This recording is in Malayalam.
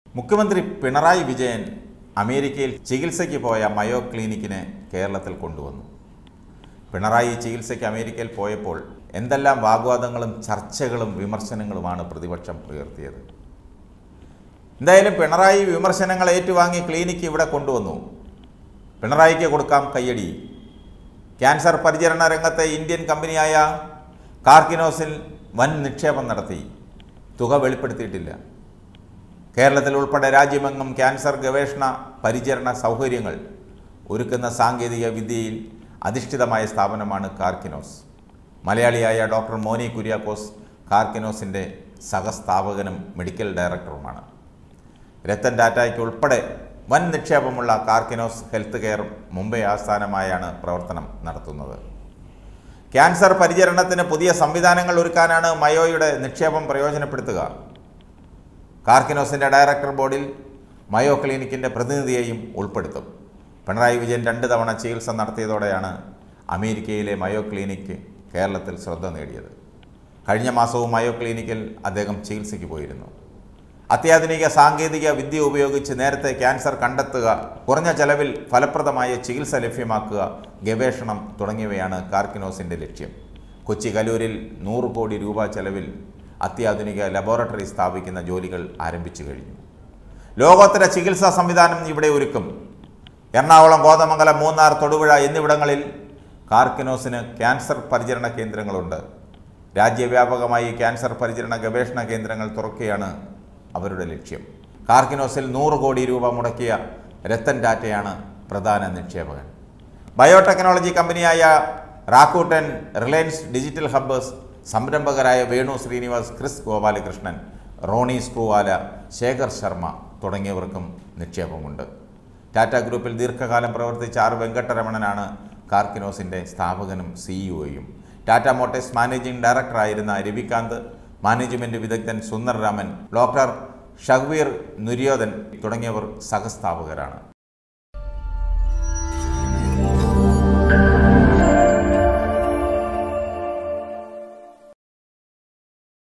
മുഖ്യമന്ത്രി പിണറായി വിജയൻ അമേരിക്കയിൽ ചികിത്സയ്ക്ക് പോയ മയോ ക്ലിനിക്കിനെ കേരളത്തിൽ കൊണ്ടുവന്നു പിണറായി ചികിത്സയ്ക്ക് അമേരിക്കയിൽ പോയപ്പോൾ എന്തെല്ലാം വാഗ്വാദങ്ങളും ചർച്ചകളും വിമർശനങ്ങളുമാണ് പ്രതിപക്ഷം ഉയർത്തിയത് എന്തായാലും പിണറായി വിമർശനങ്ങൾ ഏറ്റുവാങ്ങി ക്ലിനിക്ക് ഇവിടെ കൊണ്ടുവന്നു പിണറായിക്ക് കൊടുക്കാം കയ്യടി ക്യാൻസർ പരിചരണ രംഗത്തെ ഇന്ത്യൻ കമ്പനിയായ കാർക്കിനോസിൽ വൻ നിക്ഷേപം നടത്തി തുക വെളിപ്പെടുത്തിയിട്ടില്ല കേരളത്തിൽ ഉൾപ്പെടെ രാജ്യമെങ്ങും ക്യാൻസർ ഗവേഷണ പരിചരണ സൗകര്യങ്ങൾ ഒരുക്കുന്ന സാങ്കേതിക വിദ്യയിൽ അധിഷ്ഠിതമായ സ്ഥാപനമാണ് കാർക്കിനോസ് മലയാളിയായ ഡോക്ടർ മോനി കുര്യാക്കോസ് കാർക്കിനോസിൻ്റെ സഹസ്ഥാപകനും മെഡിക്കൽ ഡയറക്ടറുമാണ് രത്തൻ ടാറ്റയ്ക്ക് ഉൾപ്പെടെ വൻ നിക്ഷേപമുള്ള കാർക്കിനോസ് ഹെൽത്ത് കെയർ മുംബൈ ആസ്ഥാനമായാണ് പ്രവർത്തനം നടത്തുന്നത് ക്യാൻസർ പരിചരണത്തിന് പുതിയ സംവിധാനങ്ങൾ ഒരുക്കാനാണ് മയോയുടെ നിക്ഷേപം പ്രയോജനപ്പെടുത്തുക കാർക്കിനോസിൻ്റെ ഡയറക്ടർ ബോർഡിൽ മയോ ക്ലിനിക്കിൻ്റെ പ്രതിനിധിയെയും ഉൾപ്പെടുത്തും പിണറായി വിജയൻ രണ്ട് തവണ ചികിത്സ നടത്തിയതോടെയാണ് അമേരിക്കയിലെ മയോ ക്ലിനിക്ക് കേരളത്തിൽ ശ്രദ്ധ നേടിയത് കഴിഞ്ഞ മാസവും മയോ ക്ലിനിക്കിൽ അദ്ദേഹം ചികിത്സയ്ക്ക് പോയിരുന്നു അത്യാധുനിക സാങ്കേതിക വിദ്യ ഉപയോഗിച്ച് നേരത്തെ ക്യാൻസർ കണ്ടെത്തുക കുറഞ്ഞ ചെലവിൽ ഫലപ്രദമായ ചികിത്സ ലഭ്യമാക്കുക ഗവേഷണം തുടങ്ങിയവയാണ് കാർക്കിനോസിൻ്റെ ലക്ഷ്യം കൊച്ചി കലൂരിൽ നൂറ് കോടി രൂപ ചെലവിൽ അത്യാധുനിക ലബോറട്ടറി സ്ഥാപിക്കുന്ന ജോലികൾ ആരംഭിച്ചു കഴിഞ്ഞു ലോകോത്തര ചികിത്സാ സംവിധാനം ഇവിടെ ഒരുക്കും എറണാകുളം കോതമംഗലം മൂന്നാർ തൊടുപുഴ എന്നിവിടങ്ങളിൽ കാർക്കിനോസിന് ക്യാൻസർ പരിചരണ കേന്ദ്രങ്ങളുണ്ട് രാജ്യവ്യാപകമായി ക്യാൻസർ പരിചരണ ഗവേഷണ കേന്ദ്രങ്ങൾ തുറക്കുകയാണ് അവരുടെ ലക്ഷ്യം കാർക്കിനോസിൽ നൂറ് കോടി രൂപ മുടക്കിയ രത്തൻ ടാറ്റയാണ് പ്രധാന നിക്ഷേപകൻ ബയോടെക്നോളജി കമ്പനിയായ റാക്കൂട്ടൻ റിലയൻസ് ഡിജിറ്റൽ ഹബ്ബേഴ്സ് സംരംഭകരായ വേണു ശ്രീനിവാസ് ക്രിസ് ഗോപാലകൃഷ്ണൻ റോണി സ്ക്രൂവാല ശേഖർ ശർമ്മ തുടങ്ങിയവർക്കും നിക്ഷേപമുണ്ട് ടാറ്റ ഗ്രൂപ്പിൽ ദീർഘകാലം പ്രവർത്തിച്ച ആർ വെങ്കട്ടരമണനാണ് കാർക്കിനോസിൻ്റെ സ്ഥാപകനും സിഇഒയും ടാറ്റ മോട്ടേഴ്സ് മാനേജിംഗ് ഡയറക്ടറായിരുന്ന രവികാന്ത് മാനേജ്മെൻറ്റ് വിദഗ്ധൻ സുന്ദർ രാമൻ ഡോക്ടർ ഷഹ്വീർ നുര്യോദൻ തുടങ്ങിയവർ സഹസ്ഥാപകരാണ്